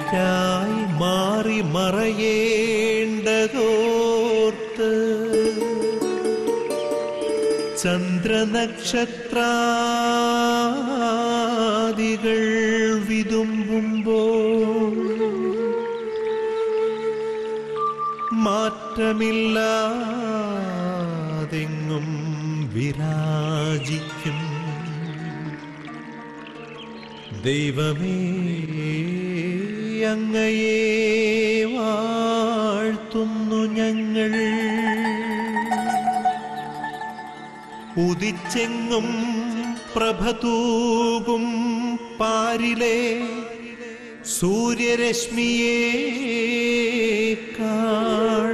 എനിക്കായി മാറി മറയേണ്ടതോർത്ത് ചന്ദ്രനക്ഷത്രാദികൾ വിതുമ്പുമ്പോൾ മാറ്റമില്ലാതെങ്ങും വിരാജിക്കും ദൈവമേ അങ്ങയെ വാഴ്ത്തുന്നു ഞങ്ങൾ ഉദിച്ചെങ്ങും പ്രഭതൂകും പാരിലെ സൂര്യരശ്മിയേക്കാൾ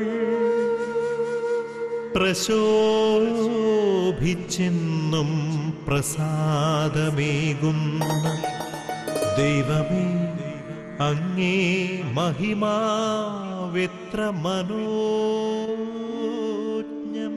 പ്രശോഭിച്ചെന്നും പ്രസാദമേകുന്ന ദൈവമേ അങ്ങേ മഹിമാവെത്ര മനോജ്ഞം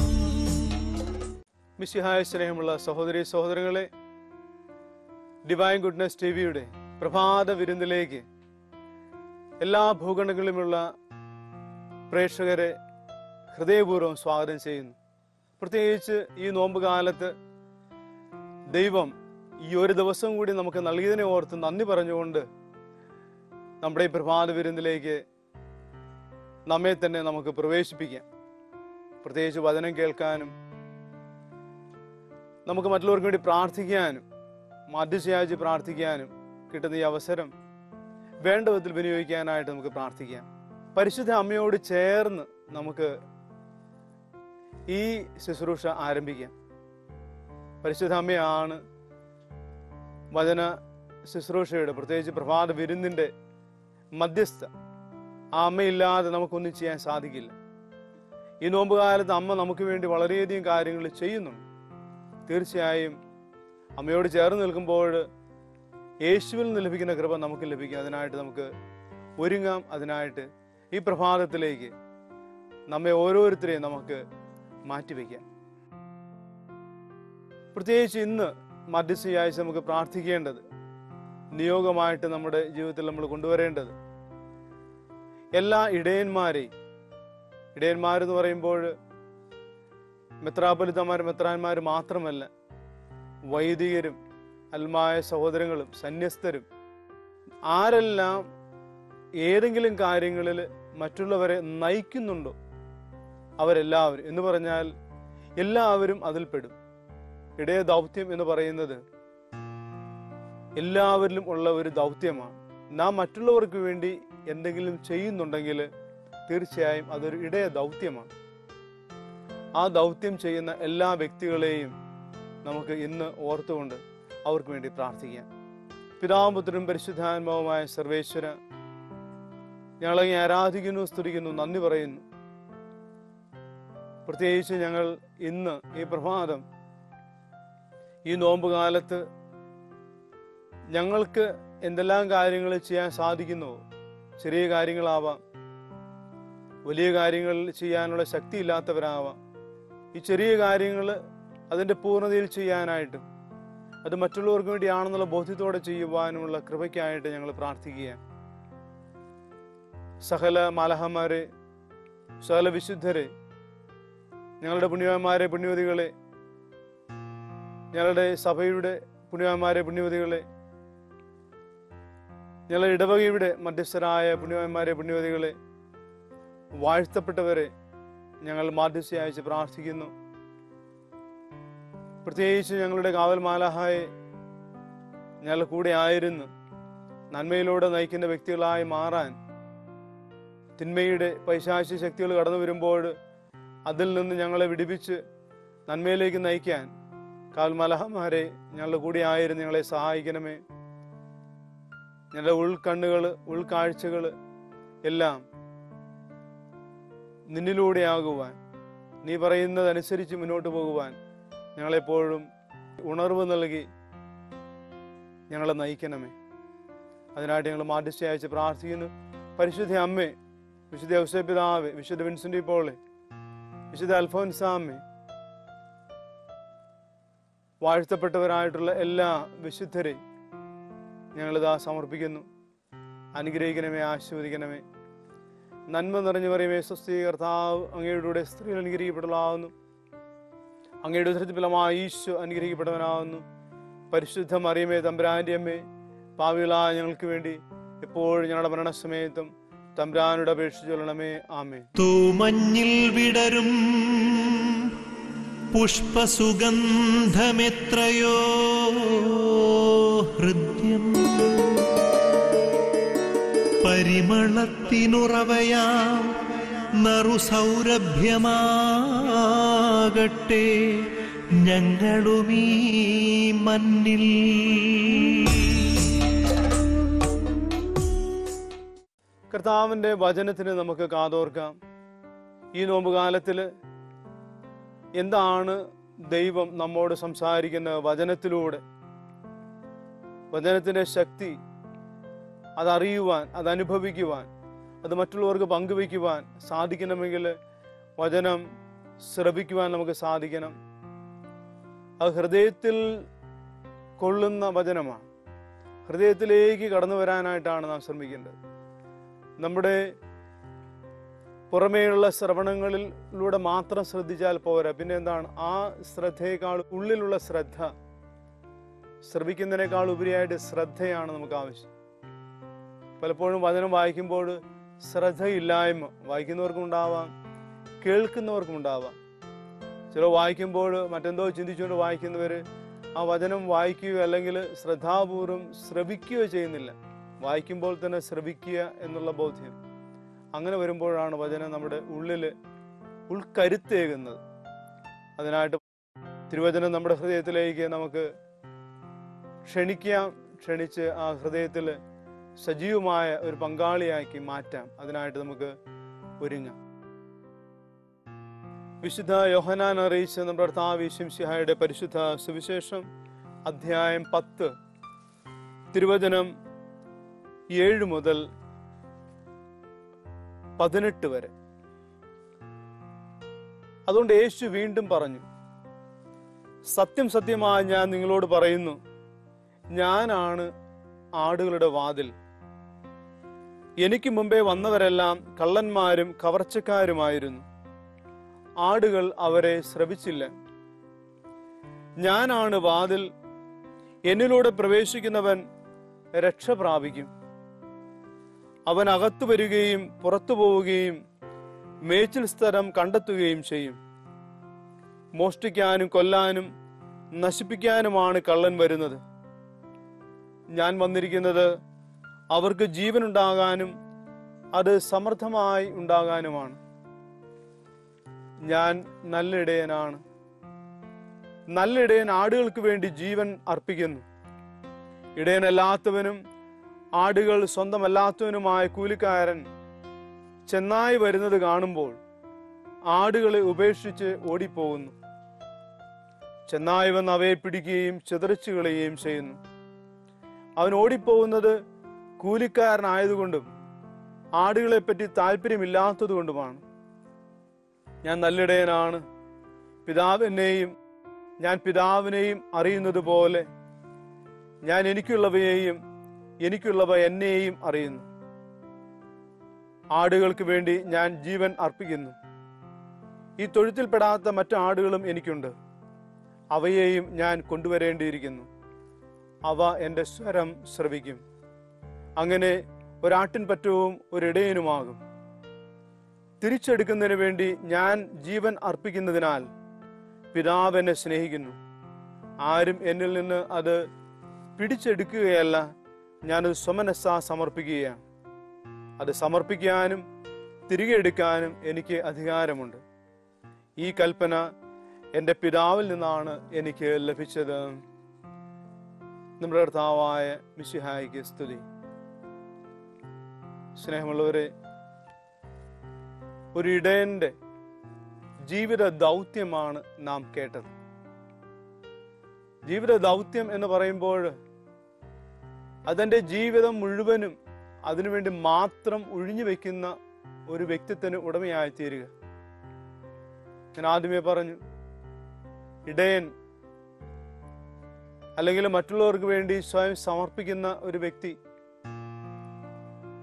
മിശിഹായ സ്നേഹമുള്ള സഹോദരി സഹോദരങ്ങളെ ഡിവൈൻ ഗുഡ്നസ് ടി വിയുടെ പ്രഭാത വിരുന്നിലേക്ക് എല്ലാ ഭൂഖണ്ഡങ്ങളിലുമുള്ള പ്രേക്ഷകരെ ഹൃദയപൂർവ്വം സ്വാഗതം ചെയ്യുന്നു പ്രത്യേകിച്ച് ഈ നോമ്പ് കാലത്ത് ദൈവം ഈ ഒരു ദിവസം കൂടി നമുക്ക് നൽകിയതിനെ ഓർത്ത് നന്ദി പറഞ്ഞുകൊണ്ട് നമ്മുടെ ഈ പ്രഭാത വിരുന്നിലേക്ക് നമ്മെ തന്നെ നമുക്ക് പ്രവേശിപ്പിക്കാം പ്രത്യേകിച്ച് വചനം കേൾക്കാനും നമുക്ക് മറ്റുള്ളവർക്ക് വേണ്ടി പ്രാർത്ഥിക്കാനും മധ്യശയാചി പ്രാർത്ഥിക്കാനും കിട്ടുന്ന ഈ അവസരം വേണ്ട വിധത്തിൽ വിനിയോഗിക്കാനായിട്ട് നമുക്ക് പ്രാർത്ഥിക്കാം പരിശുദ്ധ അമ്മയോട് ചേർന്ന് നമുക്ക് ഈ ശുശ്രൂഷ ആരംഭിക്കാം പരിശുദ്ധ അമ്മയാണ് വചന ശുശ്രൂഷയുടെ പ്രത്യേകിച്ച് പ്രഭാത വിരുന്നിന്റെ മധ്യസ്ഥ ആ അമ്മയില്ലാതെ നമുക്കൊന്നും ചെയ്യാൻ സാധിക്കില്ല ഈ നോമ്പ് കാലത്ത് അമ്മ നമുക്ക് വേണ്ടി വളരെയധികം കാര്യങ്ങൾ ചെയ്യുന്നുണ്ട് തീർച്ചയായും അമ്മയോട് ചേർന്ന് നിൽക്കുമ്പോൾ യേശുവിൽ നിന്ന് ലഭിക്കുന്ന കൃപ നമുക്ക് ലഭിക്കും അതിനായിട്ട് നമുക്ക് ഒരുങ്ങാം അതിനായിട്ട് ഈ പ്രഭാതത്തിലേക്ക് നമ്മെ ഓരോരുത്തരെയും നമുക്ക് മാറ്റിവെക്കാം പ്രത്യേകിച്ച് ഇന്ന് മധ്യസ്ഥയാഴ്ച നമുക്ക് പ്രാർത്ഥിക്കേണ്ടത് നിയോഗമായിട്ട് നമ്മുടെ ജീവിതത്തിൽ നമ്മൾ കൊണ്ടുവരേണ്ടത് എല്ലാ ഇടയന്മാരെയും ഇടയന്മാരെന്ന് പറയുമ്പോൾ മെത്രാപൊലിത്തമാർ മെത്രാന്മാർ മാത്രമല്ല വൈദികരും അൽമായ സഹോദരങ്ങളും സന്യസ്തരും ആരെല്ലാം ഏതെങ്കിലും കാര്യങ്ങളിൽ മറ്റുള്ളവരെ നയിക്കുന്നുണ്ടോ അവരെല്ലാവരും എന്ന് പറഞ്ഞാൽ എല്ലാവരും അതിൽപ്പെടും ഇടയ ദൗത്യം എന്ന് പറയുന്നത് എല്ലാവരിലും ഉള്ള ഒരു ദൗത്യമാണ് നാം മറ്റുള്ളവർക്ക് വേണ്ടി എന്തെങ്കിലും ചെയ്യുന്നുണ്ടെങ്കിൽ തീർച്ചയായും അതൊരു ഇടയ ദൗത്യമാണ് ആ ദൗത്യം ചെയ്യുന്ന എല്ലാ വ്യക്തികളെയും നമുക്ക് ഇന്ന് ഓർത്തുകൊണ്ട് അവർക്ക് വേണ്ടി പ്രാർത്ഥിക്കാം പിതാപുത്രനും പരിശുദ്ധാത്മാവുമായ സർവേശ്വര ഞങ്ങളെ ആരാധിക്കുന്നു സ്തുതിക്കുന്നു നന്ദി പറയുന്നു പ്രത്യേകിച്ച് ഞങ്ങൾ ഇന്ന് ഈ പ്രഭാതം ഈ നോമ്പ് കാലത്ത് ഞങ്ങൾക്ക് എന്തെല്ലാം കാര്യങ്ങൾ ചെയ്യാൻ സാധിക്കുന്നുവോ ചെറിയ കാര്യങ്ങളാവാം വലിയ കാര്യങ്ങൾ ചെയ്യാനുള്ള ശക്തി ഇല്ലാത്തവരാവാം ഈ ചെറിയ കാര്യങ്ങൾ അതിൻ്റെ പൂർണ്ണതയിൽ ചെയ്യാനായിട്ടും അത് മറ്റുള്ളവർക്ക് വേണ്ടിയാണെന്നുള്ള ബോധ്യത്തോടെ ചെയ്യുവാനുമുള്ള കൃപയ്ക്കായിട്ട് ഞങ്ങൾ പ്രാർത്ഥിക്കുകയാണ് സകല മാലഹന്മാരെ സകല വിശുദ്ധരെ ഞങ്ങളുടെ പുണ്യവന്മാരെ പുണ്യവതികളെ ഞങ്ങളുടെ സഭയുടെ പുണ്യവന്മാരെ പുണ്യവതികളെ ഞങ്ങളുടെ ഇടവകയുടെ മധ്യസ്ഥരായ പുണ്യവന്മാരെ പുണ്യവതികളെ വാഴ്ത്തപ്പെട്ടവരെ ഞങ്ങൾ മാധ്യസ്ഥ അയച്ച് പ്രാർത്ഥിക്കുന്നു പ്രത്യേകിച്ച് ഞങ്ങളുടെ കാവൽ മാലാഹായെ ഞങ്ങൾ കൂടെ ആയിരുന്നു നന്മയിലൂടെ നയിക്കുന്ന വ്യക്തികളായി മാറാൻ തിന്മയുടെ പൈശാചി ശക്തികൾ കടന്നു വരുമ്പോൾ അതിൽ നിന്ന് ഞങ്ങളെ വിടിപ്പിച്ച് നന്മയിലേക്ക് നയിക്കാൻ കാൽമലഹമാരെ ഞങ്ങളുടെ കൂടെ ആയിരുന്നു ഞങ്ങളെ സഹായിക്കണമേ ഞങ്ങളുടെ ഉൾക്കണ്ണുകൾ ഉൾക്കാഴ്ചകൾ എല്ലാം നിന്നിലൂടെയാകുവാൻ നീ പറയുന്നതനുസരിച്ച് മുന്നോട്ട് പോകുവാൻ ഞങ്ങളെപ്പോഴും ഉണർവ് നൽകി ഞങ്ങളെ നയിക്കണമേ അതിനായിട്ട് ഞങ്ങൾ മാധ്യസ്ഥ അയച്ച് പ്രാർത്ഥിക്കുന്നു പരിശുദ്ധ അമ്മേ വിശുദ്ധ ഔസപിതാവേ വിശുദ്ധ വിൻസെന്റ് പോളെ വിശുദ്ധ അൽഫോൻസാമ്മേ വാഴ്ത്തപ്പെട്ടവരായിട്ടുള്ള എല്ലാ വിശുദ്ധരെയും ഞങ്ങളിതാ സമർപ്പിക്കുന്നു അനുഗ്രഹിക്കണമേ ആശീർവദിക്കണമേ നന്മ നിറഞ്ഞു പറയുമേ സ്വസ്തി കർത്താവ് അങ്ങയുടെ സ്ത്രീകൾ അനുഗ്രഹിക്കപ്പെടലാവുന്നു അങ്ങയുടെ ഉദരത്തിൽ ഫലമായി ഈശോ അനുഗ്രഹിക്കപ്പെട്ടവനാവുന്നു പരിശുദ്ധ മറിയമേ തമ്പുരാൻ്റെ അമ്മേ പാവികളായ ഞങ്ങൾക്ക് വേണ്ടി എപ്പോഴും ഞങ്ങളുടെ മരണസമയത്തും തമ്പുരാനോട് അപേക്ഷിച്ചു കൊള്ളണമേ ആമേ തൂമഞ്ഞിൽ വിടരും പുഷ്പസുഗന്ധമെത്രയോ ഹൃദ്യം പരിമളത്തിനുറവയാം നറുസൗരഭ്യമാകട്ടെ ഞങ്ങളുമീ മണ്ണിൽ കർത്താവിൻ്റെ വചനത്തിന് നമുക്ക് കാതോർക്കാം ഈ നോമ്പുകാലത്തിൽ എന്താണ് ദൈവം നമ്മോട് സംസാരിക്കുന്ന വചനത്തിലൂടെ വചനത്തിൻ്റെ ശക്തി അതറിയുവാൻ അത് അനുഭവിക്കുവാൻ അത് മറ്റുള്ളവർക്ക് പങ്കുവയ്ക്കുവാൻ സാധിക്കണമെങ്കിൽ വചനം ശ്രവിക്കുവാൻ നമുക്ക് സാധിക്കണം അത് ഹൃദയത്തിൽ കൊള്ളുന്ന വചനമാണ് ഹൃദയത്തിലേക്ക് കടന്നു വരാനായിട്ടാണ് നാം ശ്രമിക്കേണ്ടത് നമ്മുടെ പുറമേയുള്ള ശ്രവണങ്ങളിലൂടെ മാത്രം ശ്രദ്ധിച്ചാൽ പോരാ പിന്നെ എന്താണ് ആ ശ്രദ്ധയേക്കാൾ ഉള്ളിലുള്ള ശ്രദ്ധ ശ്രവിക്കുന്നതിനേക്കാൾ ഉപരിയായിട്ട് ശ്രദ്ധയാണ് നമുക്ക് ആവശ്യം പലപ്പോഴും വചനം വായിക്കുമ്പോൾ ശ്രദ്ധയില്ലായ്മ വായിക്കുന്നവർക്കും ഉണ്ടാവാം കേൾക്കുന്നവർക്കും ഉണ്ടാവാം ചില വായിക്കുമ്പോൾ മറ്റെന്തോ ചിന്തിച്ചുകൊണ്ട് വായിക്കുന്നവർ ആ വചനം വായിക്കുകയോ അല്ലെങ്കിൽ ശ്രദ്ധാപൂർവം ശ്രവിക്കുകയോ ചെയ്യുന്നില്ല വായിക്കുമ്പോൾ തന്നെ ശ്രവിക്കുക എന്നുള്ള ബോധ്യം അങ്ങനെ വരുമ്പോഴാണ് വചനം നമ്മുടെ ഉള്ളിൽ ഉൾക്കരുത്തേകുന്നത് അതിനായിട്ട് തിരുവചനം നമ്മുടെ ഹൃദയത്തിലേക്ക് നമുക്ക് ക്ഷണിക്കാം ക്ഷണിച്ച് ആ ഹൃദയത്തിൽ സജീവമായ ഒരു പങ്കാളിയാക്കി മാറ്റാം അതിനായിട്ട് നമുക്ക് ഒരുങ്ങാം വിശുദ്ധ യോഹനാൻ അറിയിച്ച നമ്മുടെ കർത്താവ് ശിംഷിഹായുടെ പരിശുദ്ധ സുവിശേഷം അധ്യായം പത്ത് തിരുവചനം ഏഴ് മുതൽ പതിനെട്ട് വരെ അതുകൊണ്ട് യേശു വീണ്ടും പറഞ്ഞു സത്യം സത്യമായി ഞാൻ നിങ്ങളോട് പറയുന്നു ഞാനാണ് ആടുകളുടെ വാതിൽ എനിക്ക് മുമ്പേ വന്നവരെല്ലാം കള്ളന്മാരും കവർച്ചക്കാരുമായിരുന്നു ആടുകൾ അവരെ ശ്രവിച്ചില്ല ഞാനാണ് വാതിൽ എന്നിലൂടെ പ്രവേശിക്കുന്നവൻ രക്ഷ പ്രാപിക്കും അവൻ അകത്തു വരികയും പുറത്തു പോവുകയും മേച്ചിൽ സ്ഥലം കണ്ടെത്തുകയും ചെയ്യും മോഷ്ടിക്കാനും കൊല്ലാനും നശിപ്പിക്കാനുമാണ് കള്ളൻ വരുന്നത് ഞാൻ വന്നിരിക്കുന്നത് അവർക്ക് ജീവനുണ്ടാകാനും അത് സമൃദ്ധമായി ഉണ്ടാകാനുമാണ് ഞാൻ നല്ല ഇടയനാണ് നല്ല ഇടയൻ ആടുകൾക്ക് വേണ്ടി ജീവൻ അർപ്പിക്കുന്നു ഇടയനല്ലാത്തവനും ആടുകൾ സ്വന്തമല്ലാത്തവനുമായ കൂലിക്കാരൻ ചെന്നായി വരുന്നത് കാണുമ്പോൾ ആടുകളെ ഉപേക്ഷിച്ച് ഓടിപ്പോകുന്നു ചെന്നായി വന്ന് അവയെ പിടിക്കുകയും ചിതറിച്ചു കളയുകയും ചെയ്യുന്നു അവൻ ഓടിപ്പോകുന്നത് കൂലിക്കാരനായതുകൊണ്ടും ആടുകളെപ്പറ്റി താല്പര്യമില്ലാത്തതുകൊണ്ടുമാണ് ഞാൻ നല്ലിടയനാണ് പിതാവ് എന്നെയും ഞാൻ പിതാവിനെയും അറിയുന്നത് പോലെ ഞാൻ എനിക്കുള്ളവയെയും എനിക്കുള്ളവ എന്നെയും അറിയുന്നു ആടുകൾക്ക് വേണ്ടി ഞാൻ ജീവൻ അർപ്പിക്കുന്നു ഈ തൊഴുത്തിൽപ്പെടാത്ത മറ്റു ആടുകളും എനിക്കുണ്ട് അവയെയും ഞാൻ കൊണ്ടുവരേണ്ടിയിരിക്കുന്നു അവ എൻ്റെ സ്വരം ശ്രവിക്കും അങ്ങനെ ഒരാട്ടിൻ പറ്റവും ഒരിടയനുമാകും തിരിച്ചെടുക്കുന്നതിന് വേണ്ടി ഞാൻ ജീവൻ അർപ്പിക്കുന്നതിനാൽ പിതാവ് എന്നെ സ്നേഹിക്കുന്നു ആരും എന്നിൽ നിന്ന് അത് പിടിച്ചെടുക്കുകയല്ല ഞാനത് സ്വമനസ്സ സമർപ്പിക്കുകയാണ് അത് സമർപ്പിക്കാനും തിരികെ എടുക്കാനും എനിക്ക് അധികാരമുണ്ട് ഈ കൽപ്പന എൻ്റെ പിതാവിൽ നിന്നാണ് എനിക്ക് ലഭിച്ചത് നമ്മുടെ കർത്താവായ മിശിഹായിക്ക് സ്തുതി സ്നേഹമുള്ളവരെ ഒരു ഇടയന്റെ ജീവിത ദൗത്യമാണ് നാം കേട്ടത് ജീവിത ദൗത്യം എന്ന് പറയുമ്പോൾ അതെന്റെ ജീവിതം മുഴുവനും അതിനുവേണ്ടി മാത്രം ഒഴിഞ്ഞു വെക്കുന്ന ഒരു വ്യക്തിത്വത്തിന് ഉടമയായി തീരുക ഞാൻ ആദ്യമേ പറഞ്ഞു ഇടയൻ അല്ലെങ്കിൽ മറ്റുള്ളവർക്ക് വേണ്ടി സ്വയം സമർപ്പിക്കുന്ന ഒരു വ്യക്തി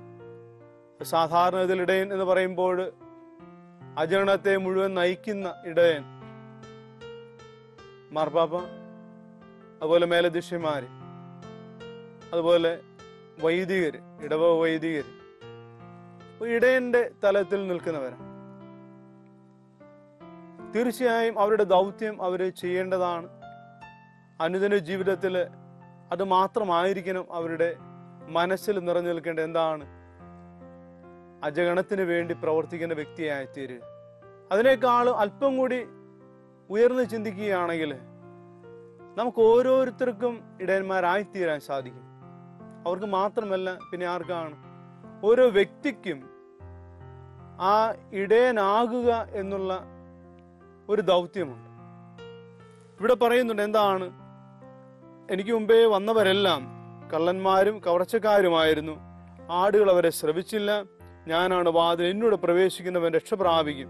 സാധാരണ ഇതിൽ ഇടയൻ എന്ന് പറയുമ്പോൾ അജഗണത്തെ മുഴുവൻ നയിക്കുന്ന ഇടയൻ മാർപ്പാപ്പ അതുപോലെ മേലധ്യക്ഷന്മാര് അതുപോലെ വൈദികര് ഇടവ വൈദികര് അപ്പൊ ഇടയന്റെ തലത്തിൽ നിൽക്കുന്നവരാണ് തീർച്ചയായും അവരുടെ ദൗത്യം അവർ ചെയ്യേണ്ടതാണ് അനുദിന ജീവിതത്തിൽ അത് മാത്രമായിരിക്കണം അവരുടെ മനസ്സിൽ നിറഞ്ഞു നിൽക്കേണ്ട എന്താണ് അജഗണത്തിന് വേണ്ടി പ്രവർത്തിക്കുന്ന വ്യക്തിയായി തീരുക അതിനേക്കാളും അല്പം കൂടി ഉയർന്നു ചിന്തിക്കുകയാണെങ്കിൽ നമുക്ക് ഓരോരുത്തർക്കും ഇടയന്മാരായിത്തീരാൻ സാധിക്കും അവർക്ക് മാത്രമല്ല പിന്നെ ആർക്കാണ് ഓരോ വ്യക്തിക്കും ആ ഇടയനാകുക എന്നുള്ള ഒരു ദൗത്യമുണ്ട് ഇവിടെ പറയുന്നുണ്ട് എന്താണ് എനിക്ക് മുമ്പേ വന്നവരെല്ലാം കള്ളന്മാരും കവർച്ചക്കാരുമായിരുന്നു ആടുകൾ അവരെ ശ്രവിച്ചില്ല ഞാനാണ് വാതിൽ എന്നോട് പ്രവേശിക്കുന്നവൻ രക്ഷ പ്രാപിക്കും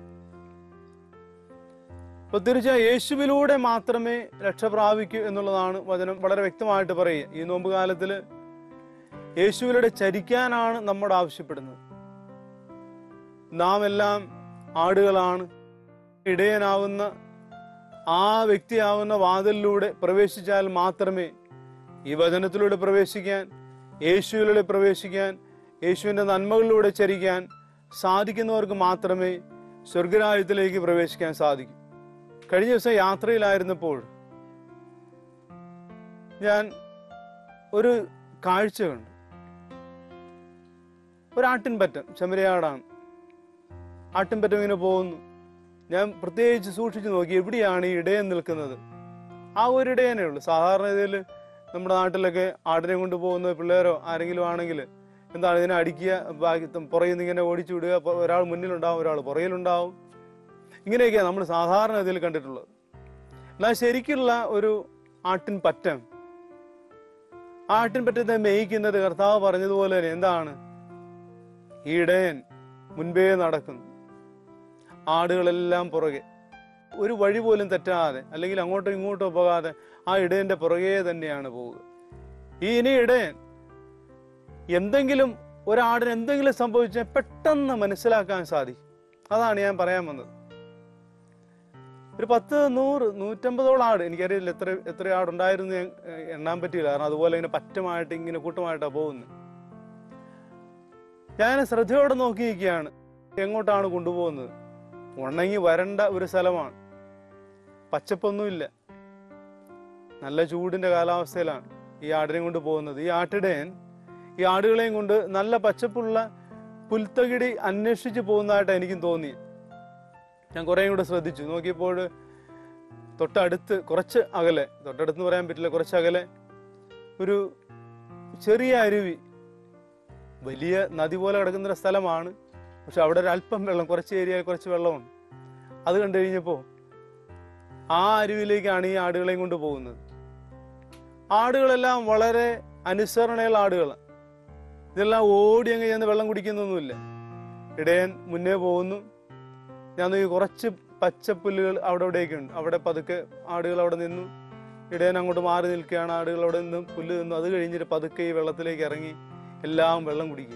അപ്പൊ തീർച്ചയായും യേശുവിലൂടെ മാത്രമേ രക്ഷ പ്രാപിക്കൂ എന്നുള്ളതാണ് വചനം വളരെ വ്യക്തമായിട്ട് പറയുക ഈ നോമ്പ് കാലത്തില് യേശുവിലൂടെ ചരിക്കാനാണ് നമ്മോട് ആവശ്യപ്പെടുന്നത് നാം എല്ലാം ആടുകളാണ് ഇടയനാവുന്ന ആ വ്യക്തിയാവുന്ന വാതിലിലൂടെ പ്രവേശിച്ചാൽ മാത്രമേ ഈ വചനത്തിലൂടെ പ്രവേശിക്കാൻ യേശുവിലൂടെ പ്രവേശിക്കാൻ യേശുവിന്റെ നന്മകളിലൂടെ ചരിക്കാൻ സാധിക്കുന്നവർക്ക് മാത്രമേ സ്വർഗരാജ്യത്തിലേക്ക് പ്രവേശിക്കാൻ സാധിക്കൂ കഴിഞ്ഞ ദിവസം യാത്രയിലായിരുന്നപ്പോൾ ഞാൻ ഒരു കാഴ്ച കണ്ടു ഒരാട്ടിൻപറ്റം ചെമ്മരിയാടാണ് ആട്ടിൻപറ്റം ഇങ്ങനെ പോകുന്നു ഞാൻ പ്രത്യേകിച്ച് സൂക്ഷിച്ചു നോക്കി എവിടെയാണ് ഈ ഇടയൻ നിൽക്കുന്നത് ആ ഒരു ഇടയനേ ഉള്ളൂ സാധാരണ ഇതിൽ നമ്മുടെ നാട്ടിലൊക്കെ ആടിനെ കൊണ്ട് പോകുന്ന പിള്ളേരോ ആരെങ്കിലും ആണെങ്കിൽ എന്താണ് ഇതിനെ അടിക്കുക ബാക്കി പുറകിൽ നിന്ന് ഇങ്ങനെ ഓടിച്ചു വിടുക പ- ഒരാൾ മുന്നിലുണ്ടാവും ഒരാൾ പുറകിലുണ്ടാവും ഇങ്ങനെയൊക്കെയാണ് നമ്മൾ സാധാരണ ഇതിൽ കണ്ടിട്ടുള്ളത് എന്നാൽ ശരിക്കുള്ള ഒരു ആട്ടിൻ പറ്റം ആ ആട്ടിൻ പറ്റത്തെ മേയിക്കുന്നത് കർത്താവ് പറഞ്ഞതുപോലെ തന്നെ എന്താണ് ഈ ഇടയൻ മുൻപേ നടക്കുന്നു ആടുകളെല്ലാം പുറകെ ഒരു വഴി പോലും തെറ്റാതെ അല്ലെങ്കിൽ അങ്ങോട്ടോ ഇങ്ങോട്ടോ പോകാതെ ആ ഇടയന്റെ പുറകെ തന്നെയാണ് പോവുക ഈ ഇനി ഇടയൻ എന്തെങ്കിലും ഒരാടിന് എന്തെങ്കിലും സംഭവിച്ചാൽ പെട്ടെന്ന് മനസ്സിലാക്കാൻ സാധിക്കും അതാണ് ഞാൻ പറയാൻ വന്നത് ഒരു പത്ത് നൂറ് നൂറ്റമ്പതോളം ആട് എനിക്കറിയില്ല എത്ര എത്ര ആടുണ്ടായിരുന്നു ഞാൻ ഏഹ്, എണ്ണാൻ പറ്റിയില്ല കാരണം അതുപോലെ ഇങ്ങനെ പറ്റമായിട്ട് ഇങ്ങനെ കൂട്ടമായിട്ടാണ് പോകുന്നത് ഞാൻ ശ്രദ്ധയോടെ നോക്കിയിരിക്കുകയാണ് എങ്ങോട്ടാണ് കൊണ്ടുപോകുന്നത് ഉണങ്ങി വരണ്ട ഒരു സ്ഥലമാണ് പച്ചപ്പൊന്നുമില്ല നല്ല ചൂടിന്റെ കാലാവസ്ഥയിലാണ് ഈ ആടിനെ കൊണ്ട് പോകുന്നത് ഈ ആട്ടിടയൻ ഈ ആടുകളെയും കൊണ്ട് നല്ല പച്ചപ്പുള്ള പുൽത്തകിടി അന്വേഷിച്ച് പോകുന്നതായിട്ട് എനിക്കും തോന്നി ഞാൻ കുറേയും കൂടെ ശ്രദ്ധിച്ചു നോക്കിയപ്പോൾ തൊട്ടടുത്ത് കുറച്ച് അകലെ തൊട്ടടുത്ത് പറയാൻ പറ്റില്ല കുറച്ച് അകലെ ഒരു ചെറിയ അരുവി വലിയ നദി പോലെ കിടക്കുന്ന ഒരു സ്ഥലമാണ് പക്ഷെ അവിടെ ഒരു അല്പം വെള്ളം കുറച്ച് ഏരിയയിൽ കുറച്ച് വെള്ളമുണ്ട് അത് കണ്ടു കഴിഞ്ഞപ്പോൾ ആ അരുവിയിലേക്കാണ് ഈ ആടുകളെയും കൊണ്ട് പോകുന്നത് ആടുകളെല്ലാം വളരെ അനുസരണയുള്ള ആടുകളാണ് ഇതെല്ലാം ഓടി അങ്ങ് ചെന്ന് വെള്ളം കുടിക്കുന്നൊന്നുമില്ല ഇടയൻ മുന്നേ പോകുന്നു ഞാൻ നോക്കി കുറച്ച് പച്ചപ്പുല്ലുകൾ അവിടെ ഇവിടെയൊക്കെ ഉണ്ട് അവിടെ പതുക്കെ ആടുകൾ അവിടെ നിന്നു ഇടയൻ അങ്ങോട്ട് മാറി നിൽക്കുകയാണ് ആടുകൾ അവിടെ നിന്ന് പുല്ല് നിന്നു അത് കഴിഞ്ഞിട്ട് പതുക്കെ ഈ വെള്ളത്തിലേക്ക് ഇറങ്ങി എല്ലാം വെള്ളം കുടിക്കുക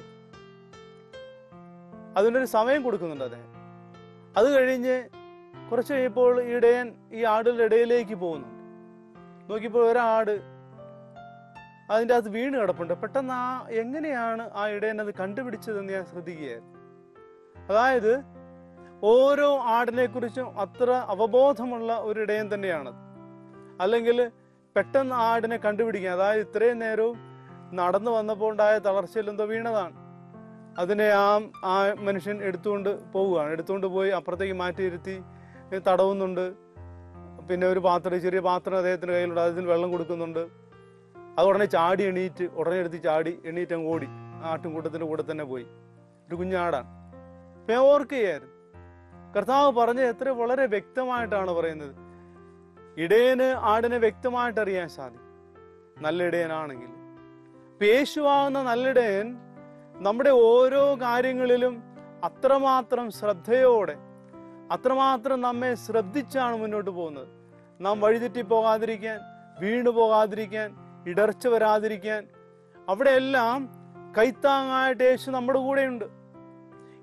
അതിനൊരു സമയം കൊടുക്കുന്നുണ്ട് അദ്ദേഹം അത് കഴിഞ്ഞ് കുറച്ച് കഴിയുമ്പോൾ ഈ ഇടയൻ ഈ ആടുകളുടെ ഇടയിലേക്ക് പോകുന്നുണ്ട് നോക്കിയപ്പോൾ ഒരാട് അതിൻ്റെ അകത്ത് വീണ് കിടപ്പുണ്ട് പെട്ടെന്ന് ആ എങ്ങനെയാണ് ആ ഇടയൻ അത് കണ്ടുപിടിച്ചതെന്ന് ഞാൻ ശ്രദ്ധിക്കുകയായിരുന്നു അതായത് ഓരോ ആടിനെ കുറിച്ചും അത്ര അവബോധമുള്ള ഒരു ഇടയൻ തന്നെയാണത് അല്ലെങ്കിൽ പെട്ടെന്ന് ആടിനെ കണ്ടുപിടിക്കാൻ അതായത് ഇത്രയും നേരവും നടന്നു വന്നപ്പോൾ ഉണ്ടായ തളർച്ചയിൽ എന്തോ വീണതാണ് അതിനെ ആ ആ മനുഷ്യൻ എടുത്തുകൊണ്ട് പോവുകയാണ് എടുത്തുകൊണ്ട് പോയി അപ്പുറത്തേക്ക് മാറ്റിയിരുത്തി തടവുന്നുണ്ട് പിന്നെ ഒരു പാത്രം ചെറിയ പാത്രം അദ്ദേഹത്തിന്റെ കയ്യിലുണ്ട് അതിൽ വെള്ളം കൊടുക്കുന്നുണ്ട് അത് ഉടനെ ചാടി എണീറ്റ് ഉടനെ എടുത്ത് ചാടി എണീറ്റ് അങ്ങ് ഓടി ആ ആട്ടിൻകൂട്ടത്തിന്റെ കൂടെ തന്നെ പോയി ഒരു കുഞ്ഞാടാണ് അപ്പൊ ഞാൻ ഓർക്കുകയായിരുന്നു കർത്താവ് പറഞ്ഞ എത്ര വളരെ വ്യക്തമായിട്ടാണ് പറയുന്നത് ഇടയന് ആടിനെ വ്യക്തമായിട്ട് അറിയാൻ സാധിക്കും നല്ല ഇടയനാണെങ്കിൽ ഇപ്പൊ യേശുവാകുന്ന നല്ലിടയൻ നമ്മുടെ ഓരോ കാര്യങ്ങളിലും അത്രമാത്രം ശ്രദ്ധയോടെ അത്രമാത്രം നമ്മെ ശ്രദ്ധിച്ചാണ് മുന്നോട്ട് പോകുന്നത് നാം വഴിതെറ്റി പോകാതിരിക്കാൻ വീണു പോകാതിരിക്കാൻ ഇടർച്ച വരാതിരിക്കാൻ അവിടെയെല്ലാം കൈത്താങ്ങായിട്ട് യേശു നമ്മുടെ കൂടെയുണ്ട്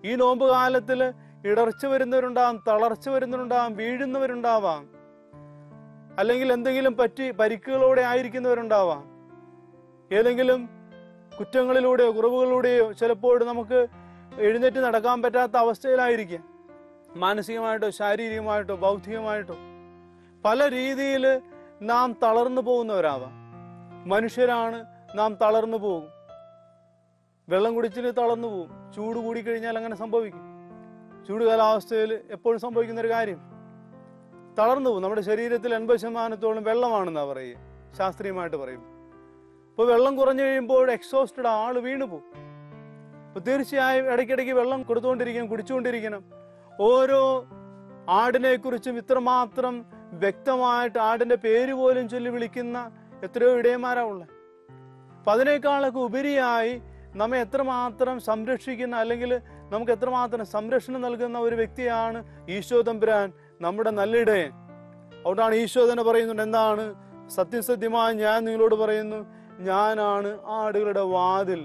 ഈ നോമ്പ് കാലത്തിൽ ഇടർച്ച വരുന്നവരുണ്ടാവാം തളർച്ച വരുന്നവരുണ്ടാവാം വീഴുന്നവരുണ്ടാവാം അല്ലെങ്കിൽ എന്തെങ്കിലും പറ്റി പരിക്കുകളോടെ ആയിരിക്കുന്നവരുണ്ടാവാം ഏതെങ്കിലും കുറ്റങ്ങളിലൂടെയോ കുറവുകളിലൂടെയോ ചിലപ്പോൾ നമുക്ക് എഴുന്നേറ്റ് നടക്കാൻ പറ്റാത്ത അവസ്ഥയിലായിരിക്കാം മാനസികമായിട്ടോ ശാരീരികമായിട്ടോ ബൗദ്ധികമായിട്ടോ പല രീതിയിൽ നാം തളർന്നു പോകുന്നവരാവാം മനുഷ്യരാണ് നാം തളർന്നു പോകും വെള്ളം കുടിച്ചിട്ട് തളർന്നു പോകും ചൂട് കൂടിക്കഴിഞ്ഞാൽ അങ്ങനെ സംഭവിക്കും ചൂട് കാലാവസ്ഥയിൽ എപ്പോഴും സംഭവിക്കുന്ന ഒരു കാര്യം തളർന്നു പോകും നമ്മുടെ ശരീരത്തിൽ എൺപത് ശതമാനത്തോളം വെള്ളമാണെന്നാ പറയുക ശാസ്ത്രീയമായിട്ട് പറയും അപ്പോൾ വെള്ളം കുറഞ്ഞു കഴിയുമ്പോൾ എക്സോസ്റ്റഡ് ആള് വീണു പോകും അപ്പൊ തീർച്ചയായും ഇടയ്ക്കിടയ്ക്ക് വെള്ളം കൊടുത്തുകൊണ്ടിരിക്കണം കുടിച്ചുകൊണ്ടിരിക്കണം ഓരോ ആടിനെ കുറിച്ചും ഇത്രമാത്രം വ്യക്തമായിട്ട് ആടിന്റെ പേര് പോലും ചൊല്ലി വിളിക്കുന്ന എത്രയോ ഇടയന്മാരാ ഉള്ളത് അപ്പൊ അതിനേക്കാളൊക്കെ ഉപരിയായി നമ്മെ എത്രമാത്രം സംരക്ഷിക്കുന്ന അല്ലെങ്കിൽ നമുക്ക് എത്രമാത്രം സംരക്ഷണം നൽകുന്ന ഒരു വ്യക്തിയാണ് ഈശോ തമ്പുരാൻ നമ്മുടെ നല്ല ഇടയൻ അതുകൊണ്ടാണ് ഈശോ തന്നെ പറയുന്നുണ്ട് എന്താണ് സത്യസത്യമായി ഞാൻ നിങ്ങളോട് പറയുന്നു ഞാനാണ് ആടുകളുടെ വാതിൽ